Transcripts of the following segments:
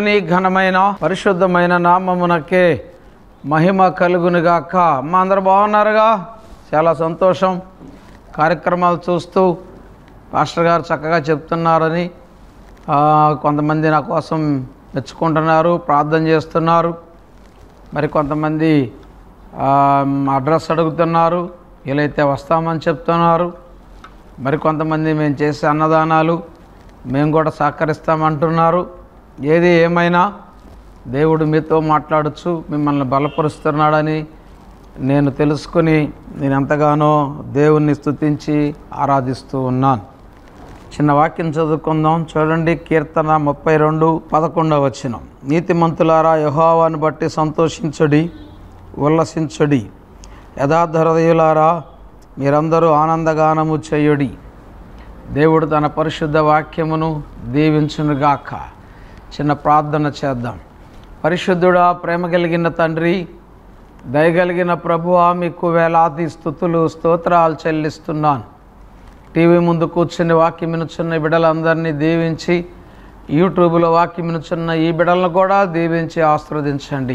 దేవుని ఘనమైన పరిశుద్ధమైన నామమునకే మహిమ కలుగునుగాక అమ్మ అందరు బాగున్నారుగా చాలా సంతోషం కార్యక్రమాలు చూస్తూ పాస్టర్ గారు చక్కగా చెప్తున్నారని ఆ, కొంతమంది నా కోసం మెచ్చుకుంటున్నారు ప్రార్థన చేస్తున్నారు మరి కొంతమంది ఆ, అడ్రస్ అడుగుతున్నారు వీలైతే వస్తామని చెప్తున్నారు మరి కొంతమంది మేము చేసే అన్నదానాలు మేము కూడా సహకరిస్తామంటున్నారు ఏది ఏమైనా దేవుడు మీతో మాట్లాడచ్చు మిమ్మల్ని బలపరుస్తున్నాడని నేను తెలుసుకుని నేను ఎంతగానో దేవుణ్ణి స్తుతించి ఆరాధిస్తూ ఉన్నాను చిన్న వాక్యం చదువుకుందాం చూడండి కీర్తన ముప్పై రెండు పదకొండవ వచ్చిన నీతిమంతులారా యహోవాను బట్టి సంతోషించుడి ఉల్లసించుడి యథార్థ హృదయులారా మీరందరూ ఆనందగానము చేయుడి దేవుడు తన పరిశుద్ధ వాక్యమును దీవించునుగాక చిన్న ప్రార్థన చేద్దాం పరిశుద్ధుడా ప్రేమ కలిగిన తండ్రి దయగలిగిన ప్రభువా మీకు వేలాది స్థుతులు స్తోత్రాలు చెల్లిస్తున్నాను టీవీ ముందు కూర్చుని వాక్యం వినుచున్న ఈ బిడ్డలందరినీ దీవించి యూట్యూబ్లో వాక్యం వినుచున్న ఈ బిడ్డలను కూడా దీవించి ఆశీర్వదించండి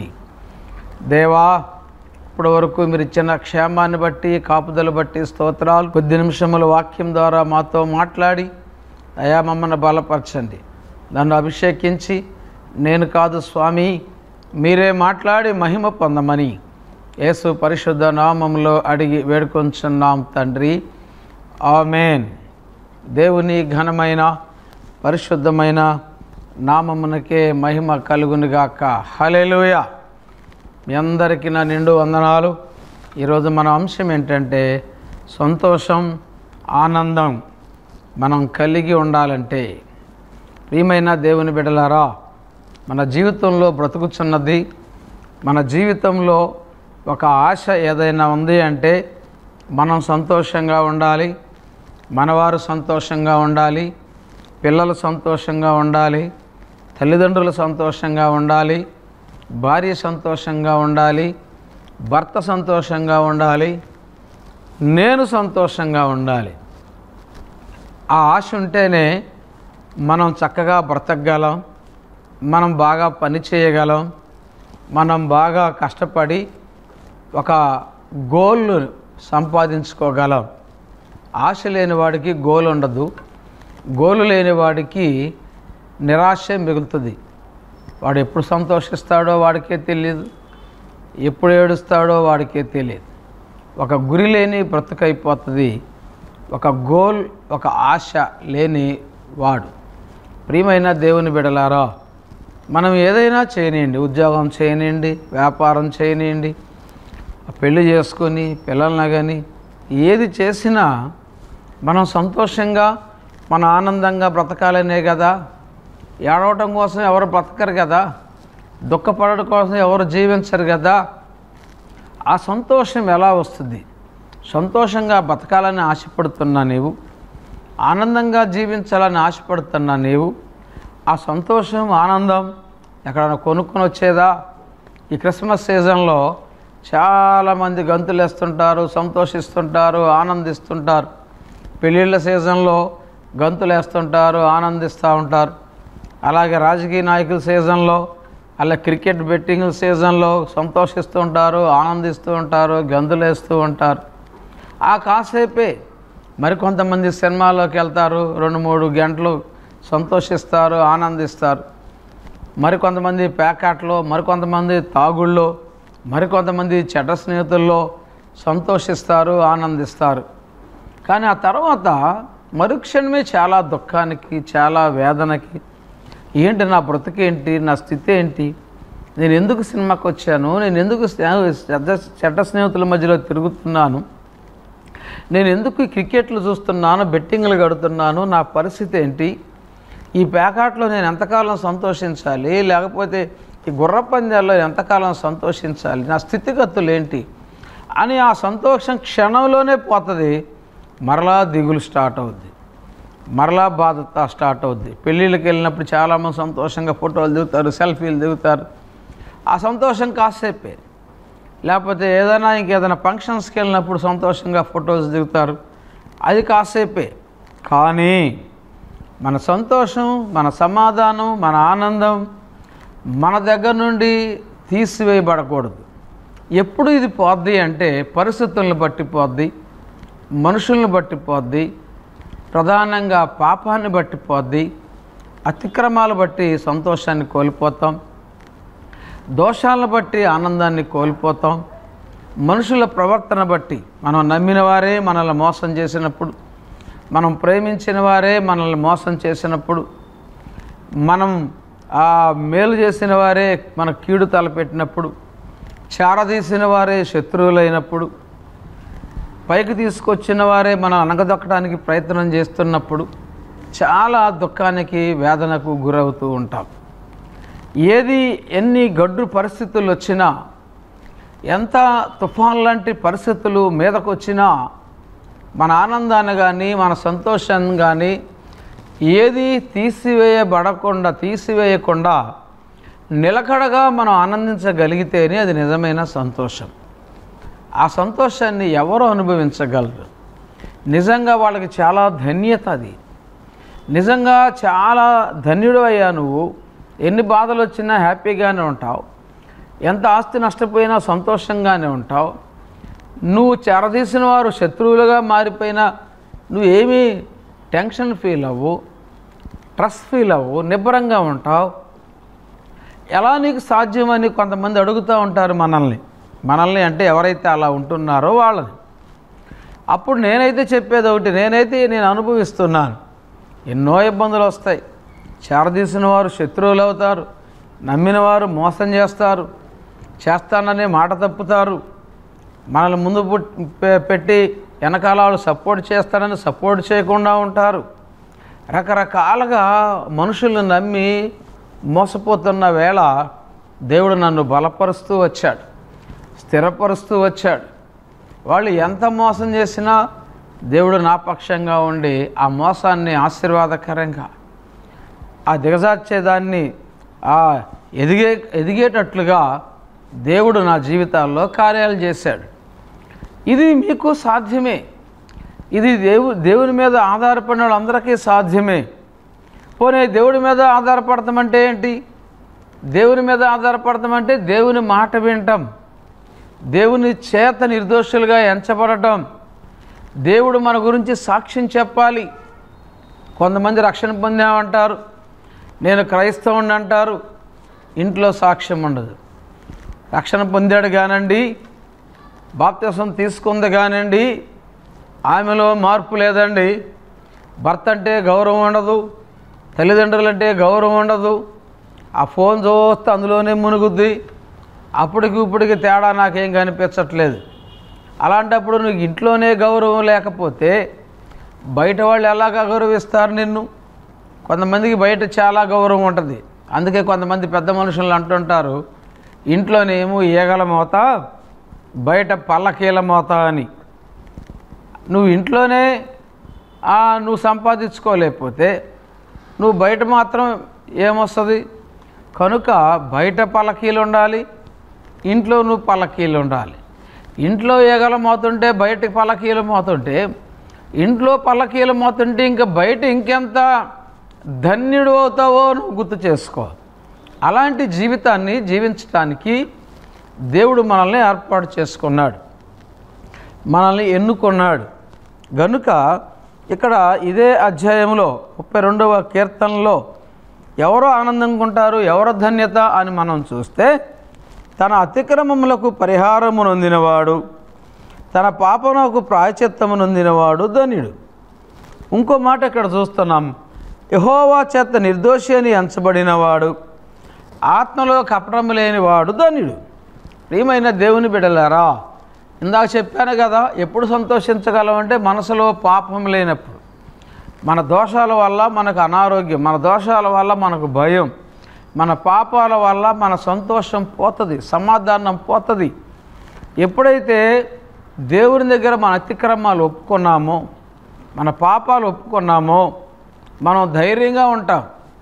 దేవా ఇప్పటి వరకు మీరు ఇచ్చిన క్షేమాన్ని బట్టి కాపుదల బట్టి స్తోత్రాలు కొద్ది నిమిషముల వాక్యం ద్వారా మాతో మాట్లాడి అయా మమ్మల్ని బలపరచండి నన్ను అభిషేకించి నేను కాదు స్వామి మీరే మాట్లాడి మహిమ పొందమని యేసు పరిశుద్ధ నామంలో అడిగి వేడుకొంచున్నాం తండ్రి ఆమెన్ దేవుని ఘనమైన పరిశుద్ధమైన నామమునకే మహిమ కలుగునుగాక హల్లెలూయా మీ అందరికీ నా నిండు వందనాలు ఈరోజు మన అంశం ఏంటంటే సంతోషం ఆనందం మనం కలిగి ఉండాలంటే ప్రియమైన దేవుని బిడలారా మన జీవితంలో బ్రతుకుచున్నది మన జీవితంలో ఒక ఆశ ఏదైనా ఉంది అంటే మనం సంతోషంగా ఉండాలి మనవారు సంతోషంగా ఉండాలి పిల్లలు సంతోషంగా ఉండాలి తల్లిదండ్రులు సంతోషంగా ఉండాలి భార్య సంతోషంగా ఉండాలి భర్త సంతోషంగా ఉండాలి నేను సంతోషంగా ఉండాలి ఆ ఆశ ఉంటేనే మనం చక్కగా బ్రతకగలం మనం బాగా పని చేయగలం మనం బాగా కష్టపడి ఒక గోల్ సంపాదించుకోగలం ఆశ లేని వాడికి గోల్ ఉండదు గోలు లేని వాడికి నిరాశ మిగులుతుంది వాడు ఎప్పుడు సంతోషిస్తాడో వాడికే తెలియదు ఎప్పుడు ఏడుస్తాడో వాడికే తెలియదు ఒక గురి లేని బ్రతుకైపోతుంది ఒక గోల్ ఒక ఆశ లేని వాడు ప్రియమైన దేవుని బిడలారా మనం ఏదైనా చేయనియండి ఉద్యోగం చేయనియండి వ్యాపారం చేయనియండి పెళ్లి చేసుకొని పిల్లల్ని కానీ ఏది చేసినా మనం సంతోషంగా మన ఆనందంగా బ్రతకాలనే కదా ఏడవటం కోసం ఎవరు బ్రతకరు కదా దుఃఖపడడం కోసం ఎవరు జీవించరు కదా ఆ సంతోషం ఎలా వస్తుంది సంతోషంగా బతకాలని ఆశపడుతున్నా నీవు ఆనందంగా జీవించాలని ఆశపడుతున్నా నీవు ఆ సంతోషం ఆనందం ఎక్కడైనా కొనుక్కొని వచ్చేదా ఈ క్రిస్మస్ సీజన్లో చాలామంది గంతులు వేస్తుంటారు సంతోషిస్తుంటారు ఆనందిస్తుంటారు పెళ్ళిళ్ళ సీజన్లో గంతులు వేస్తుంటారు ఆనందిస్తూ ఉంటారు అలాగే రాజకీయ నాయకుల సీజన్లో అలా క్రికెట్ బెట్టింగ్ సీజన్లో సంతోషిస్తూ ఉంటారు ఆనందిస్తూ ఉంటారు గంతులు వేస్తూ ఉంటారు ఆ కాసేపే మరికొంతమంది సినిమాలోకి వెళ్తారు రెండు మూడు గంటలు సంతోషిస్తారు ఆనందిస్తారు మరికొంతమంది ప్యాకాట్లో మరికొంతమంది తాగుళ్ళో మరికొంతమంది చెడ్డ స్నేహితుల్లో సంతోషిస్తారు ఆనందిస్తారు కానీ ఆ తర్వాత మరుక్షణమే చాలా దుఃఖానికి చాలా వేదనకి ఏంటి నా బ్రతుకేంటి నా స్థితి ఏంటి నేను ఎందుకు సినిమాకి వచ్చాను నేను ఎందుకు స్నే- చెడ్డ చెడ్డ స్నేహితుల మధ్యలో తిరుగుతున్నాను నేను ఎందుకు ఈ క్రికెట్లు చూస్తున్నాను బెట్టింగ్లు కడుతున్నాను నా పరిస్థితి ఏంటి ఈ పేకాట్లో నేను ఎంతకాలం సంతోషించాలి లేకపోతే ఈ గుర్ర పందాల్లో ఎంతకాలం సంతోషించాలి నా స్థితిగతులు ఏంటి అని ఆ సంతోషం క్షణంలోనే పోతుంది మరలా దిగులు స్టార్ట్ అవుద్ది మరలా బాధ స్టార్ట్ అవుద్ది పెళ్ళిళ్ళకి వెళ్ళినప్పుడు చాలామంది సంతోషంగా ఫోటోలు దిగుతారు సెల్ఫీలు దిగుతారు ఆ సంతోషం కాసేపే లేకపోతే ఏదైనా ఇంకేదైనా ఫంక్షన్స్కి వెళ్ళినప్పుడు సంతోషంగా ఫొటోస్ దిగుతారు అది కాసేపే కానీ మన సంతోషం మన సమాధానం మన ఆనందం మన దగ్గర నుండి తీసివేయబడకూడదు ఎప్పుడు ఇది పోద్ది అంటే పరిస్థితులను బట్టి పోద్ది మనుషులను బట్టి పోద్ది ప్రధానంగా పాపాన్ని బట్టి పోద్ది అతిక్రమాలు బట్టి సంతోషాన్ని కోల్పోతాం దోషాలను బట్టి ఆనందాన్ని కోల్పోతాం మనుషుల ప్రవర్తన బట్టి మనం నమ్మిన వారే మనల్ని మోసం చేసినప్పుడు మనం ప్రేమించిన వారే మనల్ని మోసం చేసినప్పుడు మనం ఆ మేలు చేసిన వారే మన కీడు తలపెట్టినప్పుడు చారదీసిన వారే శత్రువులైనప్పుడు పైకి తీసుకొచ్చిన వారే మనం అనగదొక్కడానికి ప్రయత్నం చేస్తున్నప్పుడు చాలా దుఃఖానికి వేదనకు గురవుతూ ఉంటాం ఏది ఎన్ని గడ్డు పరిస్థితులు వచ్చినా ఎంత తుఫాన్ లాంటి పరిస్థితులు మీదకు వచ్చినా మన ఆనందాన్ని కానీ మన సంతోషాన్ని కానీ ఏది తీసివేయబడకుండా తీసివేయకుండా నిలకడగా మనం ఆనందించగలిగితేనే అది నిజమైన సంతోషం ఆ సంతోషాన్ని ఎవరు అనుభవించగలరు నిజంగా వాళ్ళకి చాలా ధన్యత అది నిజంగా చాలా ధన్యుడు అయ్యా నువ్వు ఎన్ని బాధలు వచ్చినా హ్యాపీగానే ఉంటావు ఎంత ఆస్తి నష్టపోయినా సంతోషంగానే ఉంటావు నువ్వు చెరదీసిన వారు శత్రువులుగా మారిపోయినా నువ్వు ఏమీ టెన్షన్ ఫీల్ అవ్వు స్ట్రెస్ ఫీల్ అవ్వు నిబ్బరంగా ఉంటావు ఎలా నీకు సాధ్యమని కొంతమంది అడుగుతూ ఉంటారు మనల్ని మనల్ని అంటే ఎవరైతే అలా ఉంటున్నారో వాళ్ళని అప్పుడు నేనైతే చెప్పేది ఒకటి నేనైతే నేను అనుభవిస్తున్నాను ఎన్నో ఇబ్బందులు వస్తాయి చేరదీసిన వారు శత్రువులు అవుతారు నమ్మిన వారు మోసం చేస్తారు చేస్తాననే మాట తప్పుతారు మనల్ని ముందు పుట్- పె- పెట్టి వెనకాల వాళ్ళు సపోర్ట్ చేస్తారని సపోర్ట్ చేయకుండా ఉంటారు రకరకాలుగా మనుషుల్ని నమ్మి మోసపోతున్న వేళ దేవుడు నన్ను బలపరుస్తూ వచ్చాడు స్థిరపరుస్తూ వచ్చాడు వాళ్ళు ఎంత మోసం చేసినా దేవుడు నా పక్షంగా ఉండి ఆ మోసాన్ని ఆశీర్వాదకరంగా ఆ దిగజార్చేదాన్ని ఆ ఎదిగే ఎదిగేటట్లుగా దేవుడు నా జీవితాల్లో కార్యాలు చేశాడు ఇది మీకు సాధ్యమే ఇది దేవు దేవుని మీద ఆధారపడిన వాళ్ళందరికీ సాధ్యమే పోనీ దేవుడి మీద ఆధారపడతామంటే ఏంటి దేవుని మీద ఆధారపడతామంటే దేవుని మాట వింటాం దేవుని చేత నిర్దోషులుగా ఎంచబడటం దేవుడు మన గురించి సాక్ష్యం చెప్పాలి కొంతమంది రక్షణ పొందామంటారు నేను క్రైస్తవుని అంటారు ఇంట్లో సాక్ష్యం ఉండదు రక్షణ పొందాడు కానండి బాప్త్యసం తీసుకుంది కానండి ఆమెలో మార్పు లేదండి భర్త అంటే గౌరవం ఉండదు తల్లిదండ్రులు అంటే గౌరవం ఉండదు ఆ ఫోన్ చూస్తే అందులోనే మునుగుద్ది అప్పటికి ఇప్పటికి తేడా నాకేం కనిపించట్లేదు అలాంటప్పుడు నీకు ఇంట్లోనే గౌరవం లేకపోతే బయట వాళ్ళు ఎలాగ గౌరవిస్తారు నిన్ను కొంతమందికి బయట చాలా గౌరవం ఉంటుంది అందుకే కొంతమంది పెద్ద మనుషులు అంటుంటారు ఇంట్లోనేమో ఈగల మోత బయట పల్లకీల మోత అని నువ్వు ఇంట్లోనే ఆ, నువ్వు సంపాదించుకోలేకపోతే నువ్వు బయట మాత్రం ఏమొస్తుంది కనుక బయట పల్లకీలు ఉండాలి ఇంట్లో నువ్వు పల్లకీలు ఉండాలి ఇంట్లో ఈగల మోతుంటే బయట పల్లకీలు మోతుంటే ఇంట్లో పల్లకీలు మోతుంటే ఇంకా బయట ఇంకెంత ధన్యుడు అవుతావో నువ్వు గుర్తు చేసుకో అలాంటి జీవితాన్ని జీవించటానికి దేవుడు మనల్ని ఏర్పాటు చేసుకున్నాడు మనల్ని ఎన్నుకున్నాడు గనుక ఇక్కడ ఇదే అధ్యాయంలో ముప్పై రెండవ కీర్తనలో ఎవరో ఆనందంగా ఉంటారు ఎవరో ధన్యత అని మనం చూస్తే తన అతిక్రమములకు పరిహారము నొందినవాడు తన పాపనకు ప్రాయచిత్తము నొందినవాడు ధన్యుడు ఇంకో మాట ఇక్కడ చూస్తున్నాం యహోవా చేత నిర్దోషి అని ఎంచబడినవాడు ఆత్మలో కపటము లేనివాడు ధన్యుడు ప్రియమైన దేవుని బిడలారా ఇందాక చెప్పాను కదా ఎప్పుడు సంతోషించగలమంటే మనసులో పాపం లేనప్పుడు మన దోషాల వల్ల మనకు అనారోగ్యం మన దోషాల వల్ల మనకు భయం మన పాపాల వల్ల మన సంతోషం పోతుంది సమాధానం పోతుంది ఎప్పుడైతే దేవుని దగ్గర మన అతిక్రమాలు ఒప్పుకున్నామో మన పాపాలు ఒప్పుకున్నామో మనం ధైర్యంగా ఉంటాం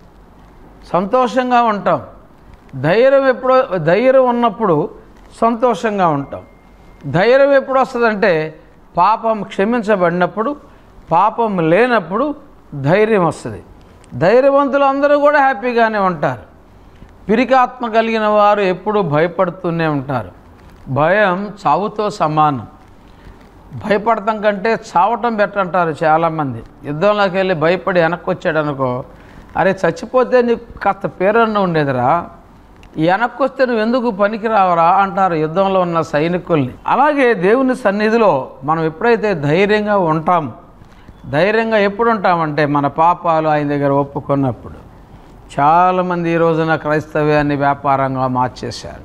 సంతోషంగా ఉంటాం ధైర్యం ఎప్పుడో ధైర్యం ఉన్నప్పుడు సంతోషంగా ఉంటాం ధైర్యం ఎప్పుడు వస్తుందంటే పాపం క్షమించబడినప్పుడు పాపం లేనప్పుడు ధైర్యం వస్తుంది ధైర్యవంతులు అందరూ కూడా హ్యాపీగానే ఉంటారు పిరికాత్మ కలిగిన వారు ఎప్పుడూ భయపడుతూనే ఉంటారు భయం చావుతో సమానం భయపడటం కంటే చావటం బెటర్ అంటారు చాలామంది యుద్ధంలోకి వెళ్ళి భయపడి వెనక్కి వచ్చాడు అనుకో అరే చచ్చిపోతే నీకు కాస్త పేరన్న ఉండేదిరా వెనక్కి వస్తే నువ్వు ఎందుకు పనికి రావరా అంటారు యుద్ధంలో ఉన్న సైనికుల్ని అలాగే దేవుని సన్నిధిలో మనం ఎప్పుడైతే ధైర్యంగా ఉంటాం ధైర్యంగా ఎప్పుడు ఉంటామంటే మన పాపాలు ఆయన దగ్గర ఒప్పుకున్నప్పుడు చాలామంది ఈ రోజున క్రైస్తవ్యాన్ని వ్యాపారంగా మార్చేశారు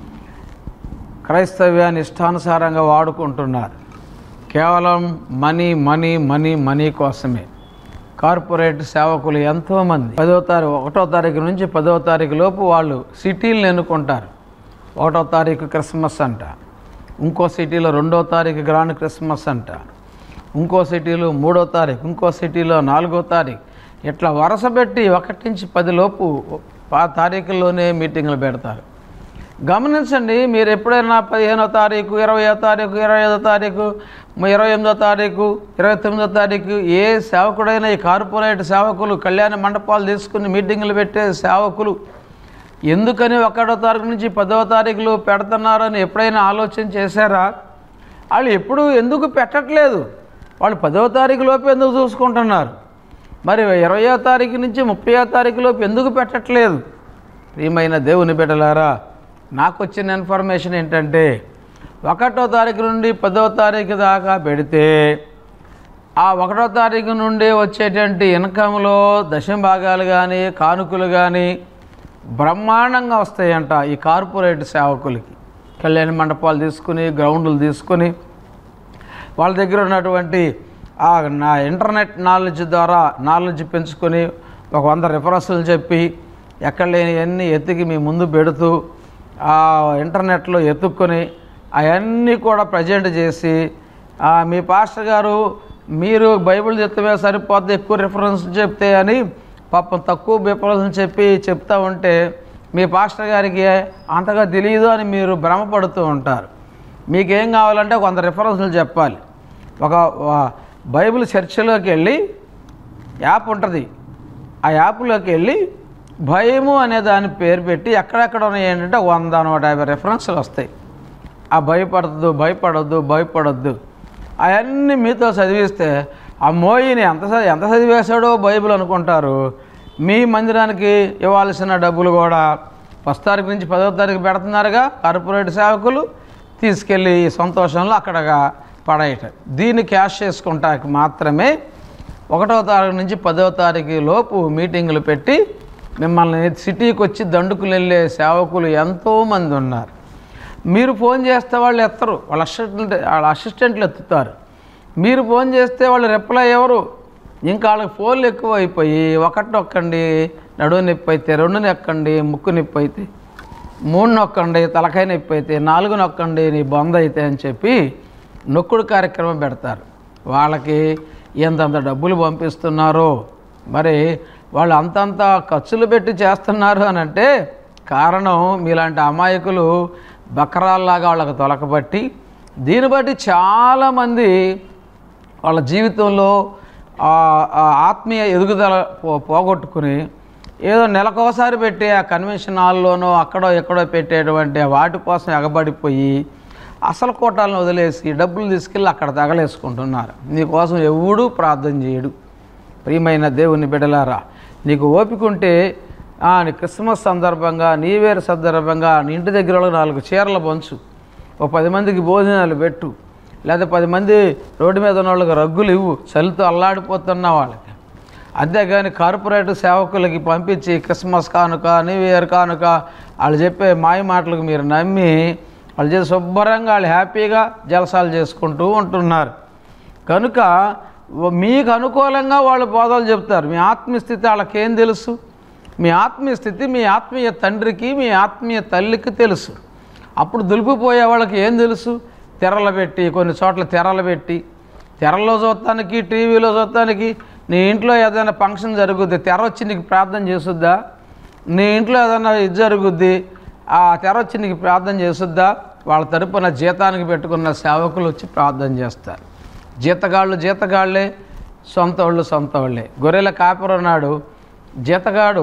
క్రైస్తవ్యాన్ని ఇష్టానుసారంగా వాడుకుంటున్నారు కేవలం మనీ మనీ మనీ మనీ కోసమే కార్పొరేట్ సేవకులు ఎంతోమంది పదో తారీఖు ఒకటో తారీఖు నుంచి పదో తారీఖు లోపు వాళ్ళు సిటీలను ఎన్నుకుంటారు ఒకటో తారీఖు క్రిస్మస్ అంట ఇంకో సిటీలో రెండో తారీఖు గ్రాండ్ క్రిస్మస్ అంట ఇంకో సిటీలో మూడో తారీఖు ఇంకో సిటీలో నాలుగో తారీఖు ఇట్లా వరుస పెట్టి ఒకటి నుంచి పది లోపు ఆ తారీఖుల్లోనే మీటింగ్లు పెడతారు గమనించండి మీరు ఎప్పుడైనా పదిహేనో తారీఖు ఇరవయో తారీఖు ఇరవై ఐదో తారీఖు మ- ఇరవై ఎనిమిదో తారీఖు ఇరవై తొమ్మిదో తారీఖు ఏ సేవకుడైనా ఈ కార్పొరేట్ సేవకులు కళ్యాణ మండపాలు తీసుకుని మీటింగులు పెట్టే సేవకులు ఎందుకని ఒకటో తారీఖు నుంచి పదవ తారీఖులు పెడుతున్నారని ఎప్పుడైనా ఆలోచన చేశారా వాళ్ళు ఎప్పుడు ఎందుకు పెట్టట్లేదు వాళ్ళు పదవ తారీఖు లోపు ఎందుకు చూసుకుంటున్నారు మరి ఇరవయో తారీఖు నుంచి ముప్పయో తారీఖు లోపు ఎందుకు పెట్టట్లేదు ప్రియమైన దేవుని బిడ్డలారా నాకు వచ్చిన ఇన్ఫర్మేషన్ ఏంటంటే ఒకటో తారీఖు నుండి పదో తారీఖు దాకా పెడితే ఆ ఒకటో తారీఖు నుండి వచ్చేటువంటి ఇన్కంలో దశమ భాగాలు కానీ కానుకలు కానీ బ్రహ్మాండంగా వస్తాయంట ఈ కార్పొరేట్ సేవకులకి కళ్యాణ మండపాలు తీసుకుని గ్రౌండ్లు తీసుకుని వాళ్ళ దగ్గర ఉన్నటువంటి ఆ నా ఇంటర్నెట్ నాలెడ్జ్ ద్వారా నాలెడ్జ్ పెంచుకొని ఒక వంద రిఫరెన్స్లు చెప్పి ఎక్కడ లేని అన్నీ ఎత్తికి మీ ముందు పెడుతూ ఆ ఇంటర్నెట్లో ఎత్తుక్కొని అవన్నీ కూడా ప్రజెంట్ చేసి ఆ, మీ పాస్టర్ గారు మీరు బైబిల్ చెప్తే సరిపోద్ది ఎక్కువ రిఫరెన్స్ చెప్తే అని పాపం తక్కువ రిఫరెన్స్ చెప్పి చెప్తా ఉంటే మీ పాస్టర్ గారికి అంతగా తెలియదు అని మీరు భ్రమపడుతూ ఉంటారు మీకేం కావాలంటే కొంత రిఫరెన్స్లు చెప్పాలి ఒక ఆ, బైబిల్ చర్చిలోకి వెళ్ళి యాప్ ఉంటుంది ఆ యాప్లోకి వెళ్ళి భయము అనే దాని పేరు పెట్టి ఎక్కడెక్కడ ఉన్నాయి ఏంటంటే వంద నూట యాభై రెఫరెన్స్లు వస్తాయి ఆ భయపడద్దు భయపడొద్దు భయపడొద్దు అవన్నీ మీతో చదివిస్తే ఆ మోయిని ఎంత చ- ఎంత చదివేశాడో బైబిల్ అనుకుంటారు మీ మందిరానికి ఇవ్వాల్సిన డబ్బులు కూడా ఫస్ట్ తారీఖు నుంచి పదో తారీఖు పెడుతున్నారుగా కార్పొరేట్ సేవకులు తీసుకెళ్ళి ఈ సంతోషంలో అక్కడగా పడేయటం దీన్ని క్యాష్ చేసుకుంటానికి మాత్రమే ఒకటో తారీఖు నుంచి పదో తారీఖు లోపు మీటింగులు పెట్టి మిమ్మల్ని సిటీకి వచ్చి దండుకులు వెళ్ళే సేవకులు ఎంతోమంది ఉన్నారు మీరు ఫోన్ చేస్తే వాళ్ళు ఎత్తరు వాళ్ళ అసిస్టెంట్ వాళ్ళ అసిస్టెంట్లు ఎత్తుతారు మీరు ఫోన్ చేస్తే వాళ్ళు రిప్లై ఎవరు ఇంకా వాళ్ళకి ఫోన్లు ఎక్కువ అయిపోయి ఒకటి నొక్కండి నడువు నొప్పి అయితే రెండు నొక్కండి ముక్కు నొప్పి అయితే మూడు నొక్కండి తలకాయ నొప్పి అయితే నాలుగు నొక్కండి నీ బొంద అయితే అని చెప్పి నొక్కుడు కార్యక్రమం పెడతారు వాళ్ళకి ఎంతంత డబ్బులు పంపిస్తున్నారో మరి వాళ్ళు అంతంత ఖర్చులు పెట్టి చేస్తున్నారు అని అంటే కారణం మీలాంటి అమాయకులు బకరాల్లాగా వాళ్ళకి తొలకబట్టి దీన్ని బట్టి చాలామంది వాళ్ళ జీవితంలో ఆ ఆ ఆత్మీయ ఎదుగుదల పో- పోగొట్టుకుని ఏదో నెలకోసారి పెట్టి ఆ కన్వెన్షన్ హాల్లోనో అక్కడో ఎక్కడో పెట్టేటువంటి వాటి కోసం ఎగబడిపోయి అసలు కోటాలను వదిలేసి డబ్బులు తీసుకెళ్ళి అక్కడ తగలేసుకుంటున్నారు నీకోసం ఎవడూ ప్రార్థన చేయడు ప్రియమైన దేవుని బిడలారా నీకు ఓపిక ఉంటే ఆ, నీ క్రిస్మస్ సందర్భంగా న్యూ ఇయర్ సందర్భంగా నీ ఇంటి దగ్గర వాళ్ళకి నాలుగు చీరలు పంచు ఓ పది మందికి భోజనాలు పెట్టు లేదా పది మంది రోడ్డు మీద ఉన్న వాళ్ళకి రగ్గులు ఇవ్వు చలితో అల్లాడిపోతున్న వాళ్ళకి అంతేగాని కార్పొరేట్ సేవకులకి పంపించి క్రిస్మస్ కానుక న్యూ ఇయర్ కానుక వాళ్ళు చెప్పే మాయ మాటలకు మీరు నమ్మి వాళ్ళు చేసి శుభ్రంగా వాళ్ళు హ్యాపీగా జలసాలు చేసుకుంటూ ఉంటున్నారు కనుక వ- మీకు అనుకూలంగా వాళ్ళు బోధలు చెప్తారు మీ ఆత్మీయ స్థితి వాళ్ళకేం తెలుసు మీ ఆత్మీయ స్థితి మీ ఆత్మీయ తండ్రికి మీ ఆత్మీయ తల్లికి తెలుసు అప్పుడు దులిపిపోయే వాళ్ళకి ఏం తెలుసు తెరలు పెట్టి కొన్ని చోట్ల తెరలు పెట్టి తెరలో చూడటానికి టీవీలో చూడటానికి నీ ఇంట్లో ఏదైనా ఫంక్షన్ జరుగుద్ది తెర వచ్చి నీకు ప్రార్థన చేసుద్దా నీ ఇంట్లో ఏదైనా ఇది జరుగుద్ది ఆ తెర వచ్చి నీకు ప్రార్థన చేసుద్దా వాళ్ళ తరపున జీతానికి పెట్టుకున్న సేవకులు వచ్చి ప్రార్థన చేస్తారు జీతగాళ్ళు జీతగాళ్ళే సొంత వాళ్ళు సొంత వాళ్ళే గొర్రెల కాపరి ఉన్నాడు జీతగాడు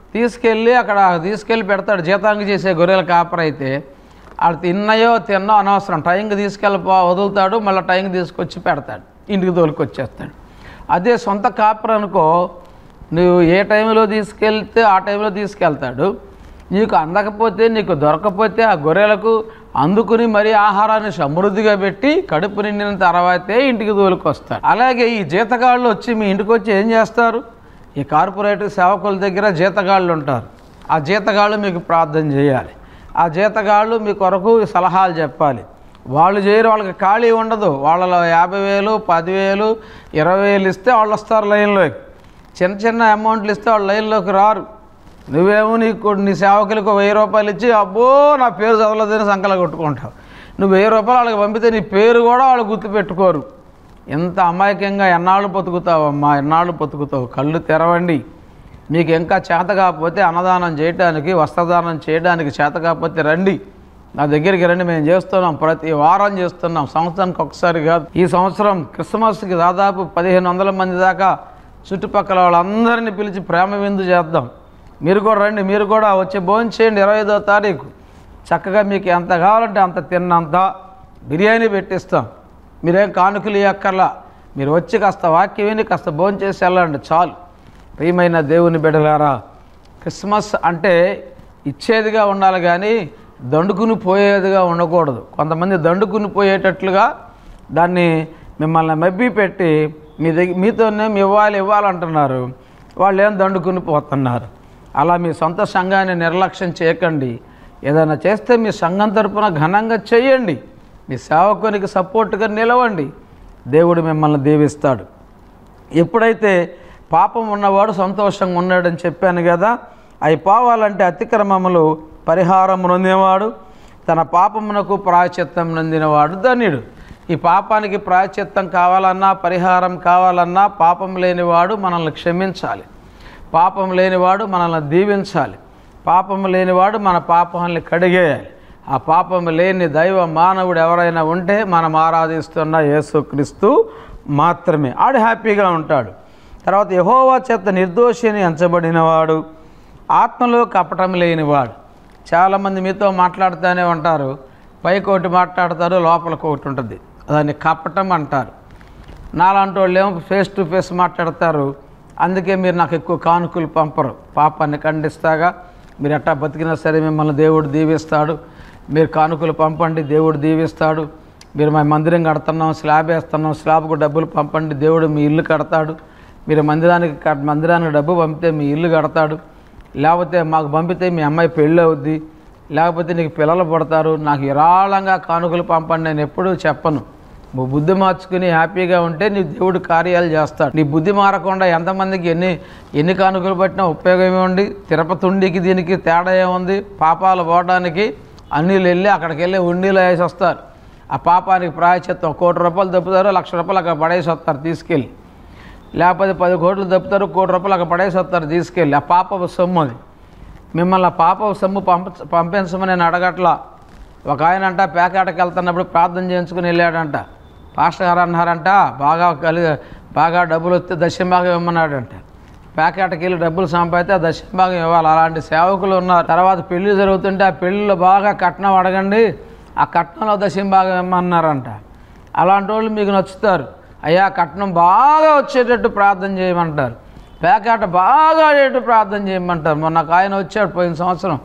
తీసుకెళ్ళి అక్కడ తీసుకెళ్ళి పెడతాడు జీతాంగి చేసే గొర్రెల కాపర్ అయితే ఆడు తిన్నాయో తిన్నో అనవసరం టైంకి తీసుకెళ్ళి పో- వదులుతాడు మళ్ళీ టైంకి తీసుకొచ్చి పెడతాడు ఇంటికి తోలుకొచ్చేస్తాడు అదే సొంత కాపర్ అనుకో నువ్వు ఏ టైంలో తీసుకెళ్తే ఆ టైంలో తీసుకెళ్తాడు నీకు అందకపోతే నీకు దొరకపోతే ఆ గొర్రెలకు అందుకుని మరీ ఆహారాన్ని సమృద్ధిగా పెట్టి కడుపు నిండిన తర్వాతే ఇంటికి తోలుకొస్తాడు అలాగే ఈ జీతగాళ్ళు వచ్చి మీ ఇంటికి వచ్చి ఏం చేస్తారు ఈ కార్పొరేటర్ సేవకుల దగ్గర జీతగాళ్ళు ఉంటారు ఆ జీతగాళ్ళు మీకు ప్రార్థన చేయాలి ఆ జీతగాళ్ళు మీ కొరకు సలహాలు చెప్పాలి వాళ్ళు చేయరు వాళ్ళకి ఖాళీ ఉండదు వాళ్ళలో యాభై వేలు పదివేలు ఇరవై వేలు ఇస్తే వాళ్ళు వస్తారు లైన్లోకి చిన్న చిన్న అమౌంట్లు ఇస్తే వాళ్ళు లైన్లోకి రారు నువ్వేమో నీకు నీ సేవకులకు వెయ్యి రూపాయలు ఇచ్చి అబ్బో నా పేరు చదవలేదని సంకల కొట్టుకుంటావు నువ్వు వెయ్యి రూపాయలు వాళ్ళకి పంపితే నీ పేరు కూడా వాళ్ళు గుర్తుపెట్టుకోరు ఎంత అమాయకంగా ఎన్నాళ్ళు బతుకుతావమ్మా ఎన్నాళ్ళు బతుకుతావు కళ్ళు తెరవండి మీకు ఇంకా చేత కాకపోతే అన్నదానం చేయడానికి వస్త్రదానం చేయడానికి చేత కాకపోతే రండి నా దగ్గరికి రండి మేము చేస్తున్నాం ప్రతి వారం చేస్తున్నాం సంవత్సరానికి ఒకసారి కాదు ఈ సంవత్సరం క్రిస్మస్కి దాదాపు పదిహేను వందల మంది దాకా చుట్టుపక్కల వాళ్ళందరినీ పిలిచి ప్రేమ విందు చేద్దాం మీరు కూడా రండి మీరు కూడా వచ్చి భోజనం చేయండి ఇరవై ఐదో తారీఖు చక్కగా మీకు ఎంత కావాలంటే అంత తిన్నంత బిర్యానీ పెట్టిస్తాం మీరేం కానుకలు ఇవ్వక్కర్లా మీరు వచ్చి కాస్త వాక్యం విని కాస్త భోజనం చేసి వెళ్ళండి చాలు ప్రియమైన దేవుని బిడ్డలారా క్రిస్మస్ అంటే ఇచ్చేదిగా ఉండాలి కానీ దండుకుని పోయేదిగా ఉండకూడదు కొంతమంది దండుకుని పోయేటట్లుగా దాన్ని మిమ్మల్ని మబ్బి పెట్టి మీ దగ్గర మీతోనే మీ ఇవ్వాలి ఇవ్వాలంటున్నారు వాళ్ళు ఏం దండుకుని పోతున్నారు అలా మీ సొంత సంఘాన్ని నిర్లక్ష్యం చేయకండి ఏదైనా చేస్తే మీ సంఘం తరపున ఘనంగా చేయండి మీ సేవకునికి సపోర్ట్గా నిలవండి దేవుడు మిమ్మల్ని దీవిస్తాడు ఎప్పుడైతే పాపం ఉన్నవాడు సంతోషంగా ఉన్నాడని చెప్పాను కదా అవి పోవాలంటే అతిక్రమములు పరిహారం నొందినవాడు తన పాపమునకు ప్రాయచిత్తం నొందినవాడు ధన్యుడు ఈ పాపానికి ప్రాయచిత్తం కావాలన్నా పరిహారం కావాలన్నా పాపం లేనివాడు మనల్ని క్షమించాలి పాపం లేనివాడు మనల్ని దీవించాలి పాపం లేనివాడు మన పాపాలని కడిగేయాలి ఆ పాపం లేని దైవ మానవుడు ఎవరైనా ఉంటే మనం ఆరాధిస్తున్న యేసుక్రీస్తు మాత్రమే ఆడు హ్యాపీగా ఉంటాడు తర్వాత యహోవా చేత నిర్దోషిని ఎంచబడినవాడు ఆత్మలో కపటం లేనివాడు చాలామంది మీతో మాట్లాడుతూనే ఉంటారు పైకి ఒకటి మాట్లాడతారు లోపలికి ఒకటి ఉంటుంది దాన్ని కపటం అంటారు నాలాంటి వాళ్ళు ఏమో ఫేస్ టు ఫేస్ మాట్లాడతారు అందుకే మీరు నాకు ఎక్కువ కానుకలు పంపరు పాపాన్ని ఖండిస్తాగా మీరు ఎట్టా బతికినా సరే మిమ్మల్ని దేవుడు దీవిస్తాడు మీరు కానుకలు పంపండి దేవుడు దీవిస్తాడు మీరు మా మందిరం కడుతున్నాం స్లాబ్ వేస్తున్నాం స్లాబ్కు డబ్బులు పంపండి దేవుడు మీ ఇల్లు కడతాడు మీరు మందిరానికి కట్- మందిరానికి డబ్బు పంపితే మీ ఇల్లు కడతాడు లేకపోతే మాకు పంపితే మీ అమ్మాయి పెళ్ళి అవుద్ది లేకపోతే నీకు పిల్లలు పడతారు నాకు విరాళంగా కానుకలు పంపండి నేను ఎప్పుడూ చెప్పను నువ్వు బుద్ధి మార్చుకుని హ్యాపీగా ఉంటే నీ దేవుడు కార్యాలు చేస్తాడు నీ బుద్ధి మారకుండా ఎంతమందికి ఎన్ని ఎన్ని కానుకలు పట్టినా ఉపయోగం ఏముంది తిరుపతి ఉండికి దీనికి తేడా ఏముంది పాపాలు పోవడానికి అన్నీళ్ళు వెళ్ళి అక్కడికి వెళ్ళి ఉండిలో వేసి వస్తారు ఆ పాపానికి ప్రాయచిత్తం కోటి రూపాయలు దప్పుతారు లక్ష రూపాయలు అక్కడ పడేసి వస్తారు తీసుకెళ్ళి లేకపోతే పది కోట్లు దప్పుతారు కోటి రూపాయలు అక్కడ పడేసి వస్తారు తీసుకెళ్ళి ఆ పాప సొమ్ము అది మిమ్మల్ని ఆ పాప సొమ్ము పంప పంపించమని నేను అడగట్లా ఒక ఆయన అంట పేకాటకి వెళ్తున్నప్పుడు ప్రార్థన చేయించుకుని వెళ్ళాడంట పాస్టర్ గారు అన్నారంట బాగా కలి బాగా డబ్బులు వస్తే దశంభాగం ఇమ్మన్నాడంట పేకాటకి వెళ్ళి డబ్బులు సంపాదితే ఆ దశంభాగం ఇవ్వాలి అలాంటి సేవకులు ఉన్నారు తర్వాత పెళ్లి జరుగుతుంటే ఆ పెళ్ళిలో బాగా కట్నం అడగండి ఆ కట్నంలో దశంభాగం ఇమ్మన్నారంట అలాంటి వాళ్ళు మీకు నచ్చుతారు అయ్యా కట్నం బాగా వచ్చేటట్టు ప్రార్థన చేయమంటారు పేకాట బాగా ఆడేటట్టు ప్రార్థన చేయమంటారు మొన్న ఒక ఆయన వచ్చాడు పోయిన సంవత్సరం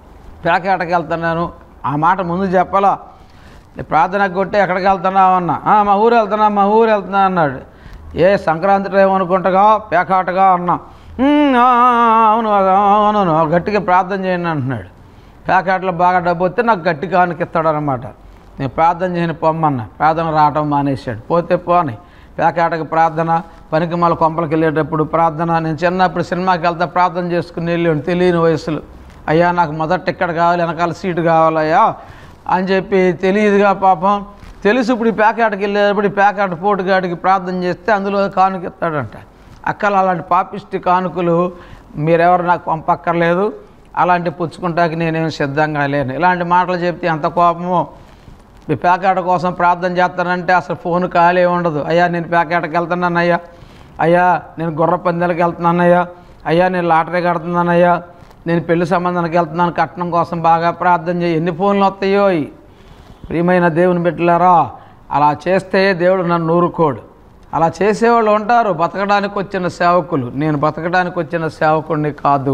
పేకాటకి వెళ్తున్నాను ఆ మాట ముందు చెప్పాలా "నీ ప్రార్థనకు కొట్టి ఎక్కడికి వెళ్తున్నావు అన్నా "ఆ, మా ఊరు వెళ్తున్నా మా ఊరు వెళ్తున్నా అన్నాడు ఏ సంక్రాంతి టైం అనుకుంటగా పేకాటగా అన్నా "ఉమ్, ఆ, ఆ, అవును అవును అవును గట్టిగా ప్రార్థన చేయండి అంటున్నాడు పేకాటలో బాగా డబ్బు వస్తే నాకు గట్టి కానుకిస్తాడు అనమాట నేను ప్రార్థన చేయని పొమ్మన్నా ప్రార్థన రావటం మానేశాడు పోతే పోని పేకాటకి ప్రార్థన పనికి మళ్ళీ కొంపలకి వెళ్ళేటప్పుడు ప్రార్థన నేను చిన్నప్పుడు సినిమాకి వెళ్తే ప్రార్థన చేసుకుని వెళ్ళాను తెలియని వయసులో అయ్యా నాకు మొదటి టిక్కెట్ కావాలి వెనకాల సీటు కావాలయ్యా అని చెప్పి తెలియదుగా పాపం తెలుసు ఇప్పుడు ఈ పేకాటకి వెళ్ళేటప్పుడు ఈ పేకాట పోటుగాడికి ప్రార్థన చేస్తే అందులో కానుకిస్తాడంట అక్కలు అలాంటి పాపిష్టి కానుకలు మీరెవరు నాకు పంపక్కర్లేదు అలాంటి పుచ్చుకుంటాకి నేనేం సిద్ధంగా లేను ఇలాంటి మాటలు చెప్తే ఎంత కోపమో మీ పేకాట కోసం ప్రార్థన చేస్తానంటే అసలు ఫోన్ ఖాళీ ఉండదు అయ్యా నేను పేకాటకి వెళ్తున్నాను అయ్యా అయ్యా నేను గుర్ర పందాలకు వెళ్తున్నాను అయ్యా అయ్యా నేను లాటరీ కడుతున్నానయ్యా నేను పెళ్లి సంబంధానికి వెళ్తున్నాను కట్నం కోసం బాగా ప్రార్థన చేయి ఎన్ని ఫోన్లు వస్తాయో ఈ ప్రియమైన దేవుని బిడ్డలారా అలా చేస్తే దేవుడు నన్ను ఊరుకోడు అలా చేసేవాళ్ళు ఉంటారు బతకడానికి వచ్చిన సేవకులు నేను బతకడానికి వచ్చిన సేవకుడిని కాదు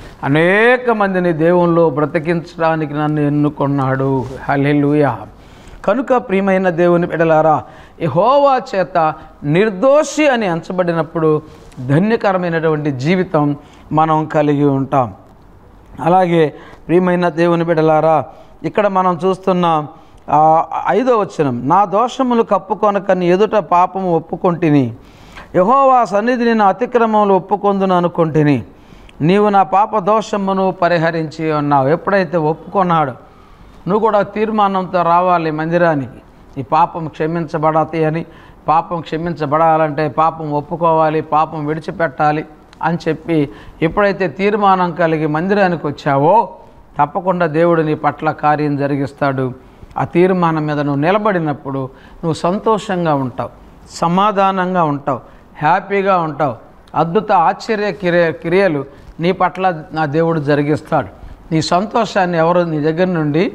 అనేక మందిని దేవుళ్ళు బ్రతికించడానికి నన్ను ఎన్నుకున్నాడు హల్లెలూయా కనుక ప్రియమైన దేవుని బిడలారా యెహోవా చేత నిర్దోషి అని ఎంచబడినప్పుడు ధన్యకరమైనటువంటి జీవితం మనం కలిగి ఉంటాం అలాగే ప్రియమైన దేవుని బిడలారా ఇక్కడ మనం చూస్తున్న ఆ, ఐదో వచనం నా దోషములు కప్పుకొనక నీ ఎదుట పాపము ఒప్పుకొంటిని యహోవా సన్నిధిని నా అతిక్రమములు ఒప్పుకొందును అనుకొంటిని నీవు నా పాప దోషమును పరిహరించి ఉన్నావు ఎప్పుడైతే ఒప్పుకున్నాడు నువ్వు కూడా తీర్మానంతో రావాలి మందిరానికి ఈ పాపం క్షమించబడతాయి అని పాపం క్షమించబడాలంటే పాపం ఒప్పుకోవాలి పాపం విడిచిపెట్టాలి అని చెప్పి ఎప్పుడైతే తీర్మానం కలిగి మందిరానికి వచ్చావో తప్పకుండా దేవుడు నీ పట్ల కార్యం జరిగిస్తాడు ఆ తీర్మానం మీద నువ్వు నిలబడినప్పుడు నువ్వు సంతోషంగా ఉంటావు సమాధానంగా ఉంటావు హ్యాపీగా ఉంటావు అద్భుత ఆశ్చర్య క్రియ క్రియలు నీ పట్ల నా దేవుడు జరిగిస్తాడు నీ సంతోషాన్ని ఎవరు నీ దగ్గర నుండి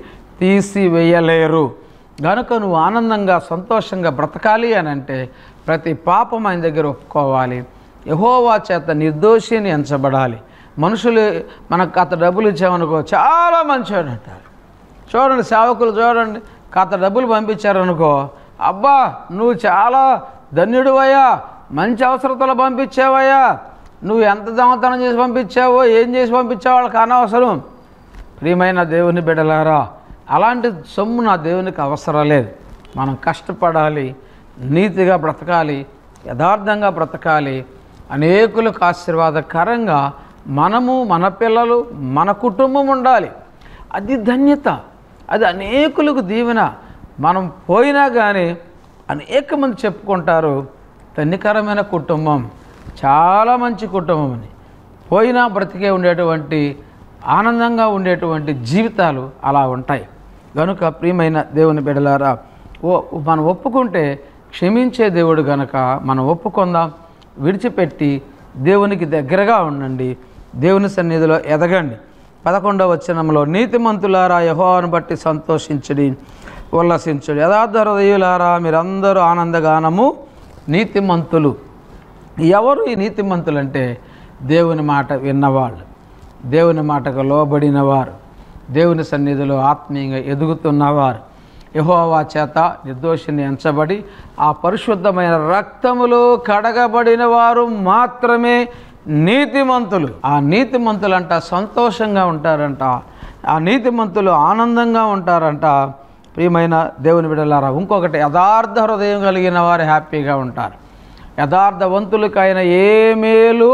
తీసివేయలేరు గనుక నువ్వు ఆనందంగా సంతోషంగా బ్రతకాలి అని అంటే ప్రతి పాపం ఆయన దగ్గర ఒప్పుకోవాలి యహోవా చేత నిర్దోషిని ఎంచబడాలి మనుషులు మనకు కథ డబ్బులు ఇచ్చామనుకో చాలా మంచివాడు అంటారు చూడండి సేవకులు చూడండి కాత డబ్బులు పంపించారనుకో అబ్బా నువ్వు చాలా ధన్యుడివయ్యా మంచి అవసరతలు పంపించావయ్యా నువ్వు ఎంత దొంగతనం చేసి పంపించావో ఏం చేసి పంపించావో వాళ్ళకి అనవసరం ప్రియమైన దేవుని బిడలారా అలాంటి సొమ్ము నా దేవునికి అవసరం లేదు మనం కష్టపడాలి నీతిగా బ్రతకాలి యథార్థంగా బ్రతకాలి అనేకులకు ఆశీర్వాదకరంగా మనము మన పిల్లలు మన కుటుంబం ఉండాలి అది ధన్యత అది అనేకులకు దీవెన మనం పోయినా కానీ అనేక మంది చెప్పుకుంటారు ధన్యకరమైన కుటుంబం చాలా మంచి కుటుంబం అని పోయినా బ్రతికే ఉండేటువంటి ఆనందంగా ఉండేటువంటి జీవితాలు అలా ఉంటాయి గనుక ప్రియమైన దేవుని బిడలారా ఓ మనం ఒప్పుకుంటే క్షమించే దేవుడు గనక మనం ఒప్పుకుందాం విడిచిపెట్టి దేవునికి దగ్గరగా ఉండండి దేవుని సన్నిధిలో ఎదగండి పదకొండవ వచనంలో నీతిమంతులారా యహోవాను బట్టి సంతోషించడి ఉల్లసించుడి యథార్థ హృదయులారా మీరందరూ ఆనందగానము నీతిమంతులు ఎవరు ఈ నీతిమంతులు అంటే దేవుని మాట విన్నవాళ్ళు దేవుని మాటకు లోబడిన వారు దేవుని సన్నిధిలో ఆత్మీయంగా ఎదుగుతున్నవారు యహోవా చేత నిర్దోషిని ఎంచబడి ఆ పరిశుద్ధమైన రక్తములో కడగబడిన వారు మాత్రమే నీతిమంతులు ఆ నీతిమంతులంట సంతోషంగా ఉంటారంట ఆ నీతిమంతులు ఆనందంగా ఉంటారంట ప్రియమైన దేవుని బిడలారా ఇంకొకటి యథార్థ హృదయం కలిగిన వారు హ్యాపీగా ఉంటారు యథార్థవంతులకు ఆయన ఏ మేలు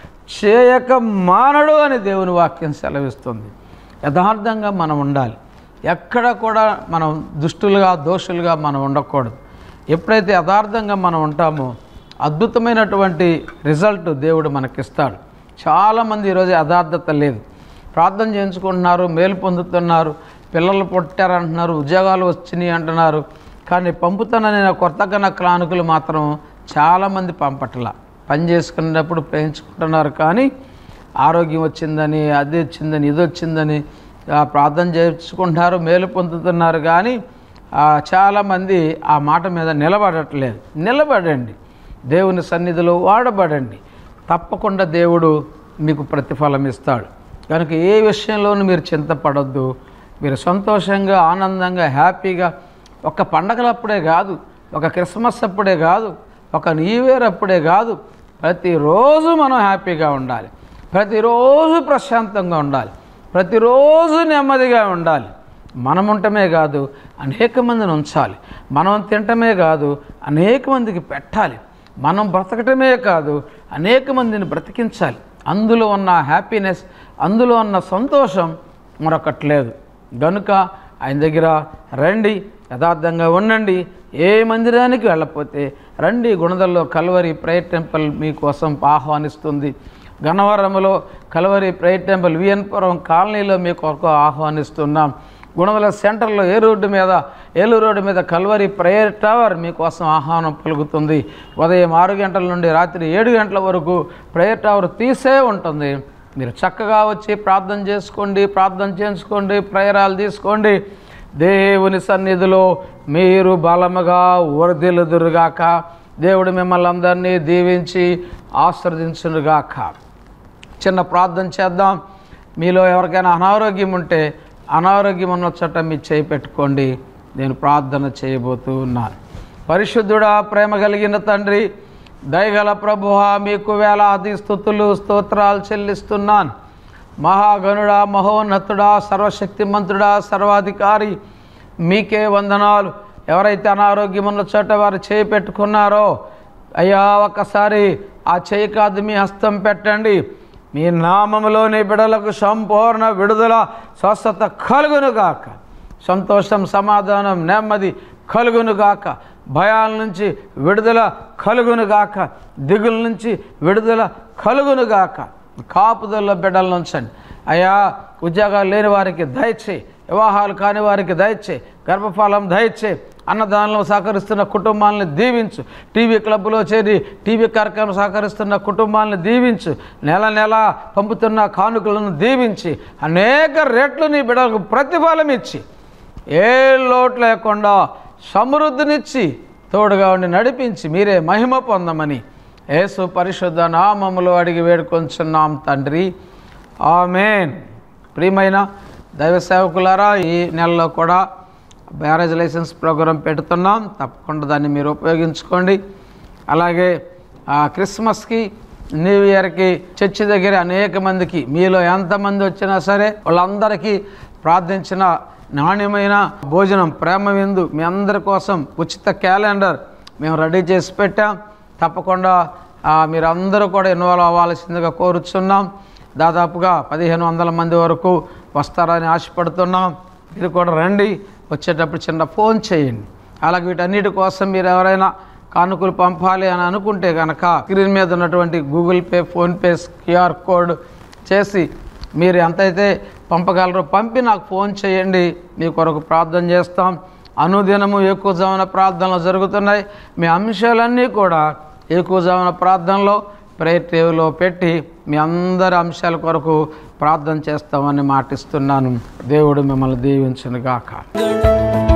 చేయక మానడు అని దేవుని వాక్యం సెలవిస్తుంది యథార్థంగా మనం ఉండాలి ఎక్కడ కూడా మనం దుష్టులుగా దోషులుగా మనం ఉండకూడదు ఎప్పుడైతే యథార్థంగా మనం ఉంటామో అద్భుతమైనటువంటి రిజల్ట్ దేవుడు మనకిస్తాడు చాలామంది ఈరోజు యథార్థత లేదు ప్రార్థన చేయించుకుంటున్నారు మేలు పొందుతున్నారు పిల్లలు పుట్టారంటున్నారు ఉద్యోగాలు వచ్చినాయి అంటున్నారు కానీ పంపుతానని కొత్తగా నా క్లానుకులు మాత్రం చాలామంది పంపట్లా పని చేసుకునేటప్పుడు పెంచుకుంటున్నారు కానీ ఆరోగ్యం వచ్చిందని అది వచ్చిందని ఇది వచ్చిందని ఆ, ప్రార్థన చేసుకుంటున్నారు మేలు పొందుతున్నారు కానీ ఆ, చాలామంది ఆ మాట మీద నిలబడట్లేదు నిలబడండి దేవుని సన్నిధిలో వాడబడండి తప్పకుండా దేవుడు మీకు ప్రతిఫలం ఇస్తాడు కనుక ఏ విషయంలోనూ మీరు చింతపడొద్దు మీరు సంతోషంగా ఆనందంగా హ్యాపీగా ఒక పండగలప్పుడే కాదు ఒక క్రిస్మస్ అప్పుడే కాదు ఒక న్యూ ఇయర్ అప్పుడే కాదు ప్రతిరోజు మనం హ్యాపీగా ఉండాలి ప్రతిరోజు ప్రశాంతంగా ఉండాలి ప్రతిరోజు నెమ్మదిగా ఉండాలి మనం ఉండటమే కాదు అనేక మందిని ఉంచాలి మనం తినటమే కాదు అనేక మందికి పెట్టాలి మనం బ్రతకటమే కాదు అనేక మందిని బ్రతికించాలి అందులో ఉన్న హ్యాపీనెస్ అందులో ఉన్న సంతోషం మరొకటి లేదు గనుక ఆయన దగ్గర రండి యథార్థంగా ఉండండి ఏ మందిరానికి వెళ్ళకపోతే రండి గుణదల్లో కల్వరి ప్రేయర్ టెంపుల్ మీకోసం ఆహ్వానిస్తుంది గన్నవరంలో కలవరి ప్రేయర్ టెంపుల్ విఎన్పురం కాలనీలో మీ కొరకు ఆహ్వానిస్తున్నాం గుణదల సెంటర్లో ఏ రోడ్డు మీద ఏలూరు రోడ్డు మీద కల్వరి ప్రేయర్ టవర్ మీకోసం ఆహ్వానం పలుకుతుంది ఉదయం ఆరు గంటల నుండి రాత్రి ఏడు గంటల వరకు ప్రేయర్ టవర్ తీసే ఉంటుంది మీరు చక్కగా వచ్చి ప్రార్థన చేసుకోండి ప్రార్థన చేసుకోండి ప్రయరాలు తీసుకోండి దేవుని సన్నిధిలో మీరు బలముగా వర్ధిల్లుదురుగాక దేవుడు మిమ్మల్ని అందరినీ దీవించి ఆశ్రదించునుగాక చిన్న ప్రార్థన చేద్దాం మీలో ఎవరికైనా అనారోగ్యం ఉంటే అనారోగ్యం ఉన్న చోట మీ చేయి పెట్టుకోండి నేను ప్రార్థన చేయబోతూ ఉన్నాను పరిశుద్ధుడా ప్రేమ కలిగిన తండ్రి దయగల ప్రభువ మీకు వేలాది స్థుతులు స్తోత్రాలు చెల్లిస్తున్నాను మహాగణుడా మహోన్నతుడా సర్వశక్తిమంతుడా సర్వాధికారి మీకే వందనాలు ఎవరైతే అనారోగ్యం ఉన్న చోట వారు చేయి పెట్టుకున్నారో అయ్యా ఒక్కసారి ఆ చేయి కాదు మీ హస్తం పెట్టండి మీ నామములోని బిడలకు సంపూర్ణ విడుదల స్వస్థత కలుగునుగాక సంతోషం సమాధానం నెమ్మది కలుగునుగాక భయాల నుంచి విడుదల కలుగునుగాక దిగుల నుంచి విడుదల కలుగునుగాక కాపుదల బిడ్డలను ఉంచండి అయ్యా ఉద్యోగాలు లేని వారికి దయచే వివాహాలు కాని వారికి దయచే గర్భఫలం దయచే అన్నదానంలో సహకరిస్తున్న కుటుంబాలను దీవించు టీవీ క్లబ్లో చేరి టీవీ కార్యక్రమం సహకరిస్తున్న కుటుంబాలను దీవించు నెల నెల పంపుతున్న కానుకలను దీవించి అనేక రెట్లు నీ బిడ్డలకు ప్రతిఫలం ఇచ్చి ఏ లోటు లేకుండా సమృద్ధినిచ్చి తోడుగా ఉండి నడిపించి మీరే మహిమ పొందమని యేసు పరిశుద్ధ నామములు అడిగి వేడుకొంచున్నాం తండ్రి ఆమెన్ ప్రియమైన దైవ సేవకులారా ఈ నెలలో కూడా మ్యారేజ్ లైసెన్స్ ప్రోగ్రాం పెడుతున్నాం తప్పకుండా దాన్ని మీరు ఉపయోగించుకోండి అలాగే ఆ క్రిస్మస్కి న్యూ ఇయర్కి చర్చి దగ్గర అనేక మందికి మీలో ఎంతమంది వచ్చినా సరే వాళ్ళందరికీ ప్రార్థించిన నాణ్యమైన భోజనం ప్రేమ విందు మీ అందరి కోసం ఉచిత క్యాలెండర్ మేము రెడీ చేసి పెట్టాం తప్పకుండా ఆ, మీరందరూ కూడా ఇన్వాల్వ్ అవ్వాల్సిందిగా కోరుచున్నాం దాదాపుగా పదిహేను వందల మంది వరకు వస్తారని ఆశపడుతున్నాం మీరు కూడా రండి వచ్చేటప్పుడు చిన్న ఫోన్ చేయండి అలాగే వీటన్నిటి కోసం మీరు ఎవరైనా కానుకలు పంపాలి అని అనుకుంటే కనుక స్క్రీన్ మీద ఉన్నటువంటి Google Pay PhonePe QR code చేసి మీరు ఎంతైతే పంపగలరో పంపి నాకు ఫోన్ చేయండి మీ కొరకు ప్రార్థన చేస్తాం అనుదినము ఎక్కువ జామున ప్రార్థనలు జరుగుతున్నాయి మీ అంశాలన్నీ కూడా ఎక్కువ జామున ప్రార్థనలో ప్రేయర్ టీవీలో పెట్టి మీ అందరి అంశాల కొరకు ప్రార్థన చేస్తామని మాటిస్తున్నాను దేవుడు మిమ్మల్ని దీవించును గాక